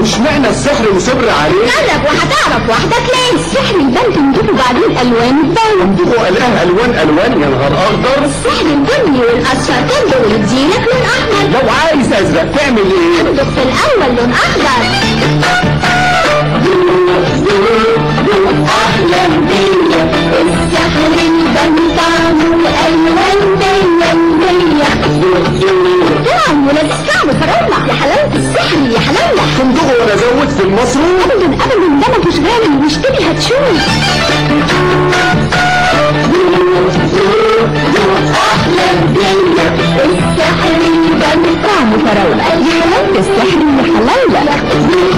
واشمعنى السحر مصر عليه جرب وهتعرف وحدك ليه السحر يبان تنجيبه بعدين الوان تبان انتوا قالها الوان الوان يا نهار اخضر السحر البني والاصفر كله يديلك لون احمر لو عايز ازرق تعمل ايه امضغ في الاول لون اخضر اهلا بيا السحر البني طعمه الوان مية مية طعم ولاد الصعب فراولة يا حلاوة السحر يا حلاوة تنضغوا وانا ازود في المصروف ابدا ابدا ده مفيش غالي واشتري هتشوف اهلا بيا السحر البني طعمه فراولة يا حلاوة السحر يا حلاوة